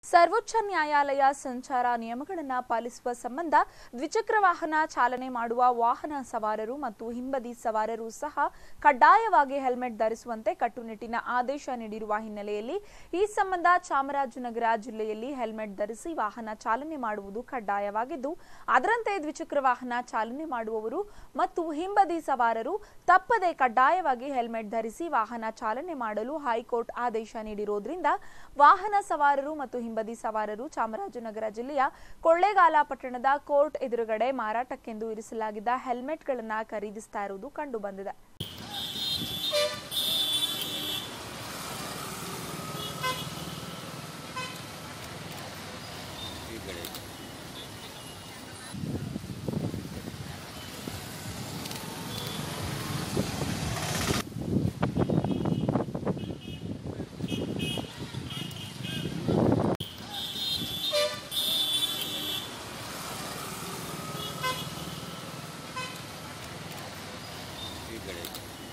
ಸರ್ವೋಚ್ಚ ನ್ಯಾಯಾಲಯ ಸಂಚಾರ ನಿಯಮಗಳನ್ನು ಪಾಲಿಸುವ ಸಂಬಂಧ ದ್ವಿಚಕ್ರ ವಾಹನ ಚಾಲನೆ ಮಾಡುವ ವಾಹನ ಸವಾರರು ಮತ್ತು ಹಿಂಬದಿ ಸವಾರರು ಸಹ ಕಡ್ಡಾಯವಾಗಿ ಹೆಲ್ಮೆಟ್ ಧರಿಸುವಂತೆ ಕಟ್ಟುನಿಟ್ಟಿನ ಆದೇಶ ನೀಡಿರುವ ಹಿನ್ನೆಲೆಯಲ್ಲಿ ಈ ಸಂಬಂಧ ಚಾಮರಾಜನಗರ ಜಿಲ್ಲೆಯಲ್ಲಿ ಹೆಲ್ಮೆಟ್ ಧರಿಸಿ ವಾಹನ ಚಾಲನೆ ಮಾಡುವುದು ಕಡ್ಡಾಯವಾಗಿದ್ದು ಅದರಂತೆ ದ್ವಿಚಕ್ರ ವಾಹನ ಚಾಲನೆ ಮಾಡುವವರು ಮತ್ತು ಹಿಂಬದಿ ಸವಾರರು ತಪ್ಪದೆ ಕಡ್ಡಾಯವಾಗಿ ಹೆಲ್ಮೆಟ್ ಧರಿಸಿ ವಾಹನ ಚಾಲನೆ ಮಾಡಲು ಹೈಕೋರ್ಟ್ ಆದೇಶ ನೀಡಿರೋದ್ರಿಂದ ವಾಹನ ಸವಾರರು ಮತ್ತು ಹಿಂಬದಿ ಸವಾರರು ಚಾಮರಾಜನಗರ ಜಿಲ್ಲೆಯ ಕೊಳ್ಳೇಗಾಲ ಪಟ್ಟಣದ ಕೋರ್ಟ್ ಎದುರುಗಡೆ ಮಾರಾಟಕ್ಕೆಂದು ಇರಿಸಲಾಗಿದ್ದ ಹೆಲ್ಮೆಟ್ಗಳನ್ನು ಖರೀದಿಸ್ತಾ ಇರುವುದು ಕಂಡುಬಂದಿದೆ ಈ ಕಡೆ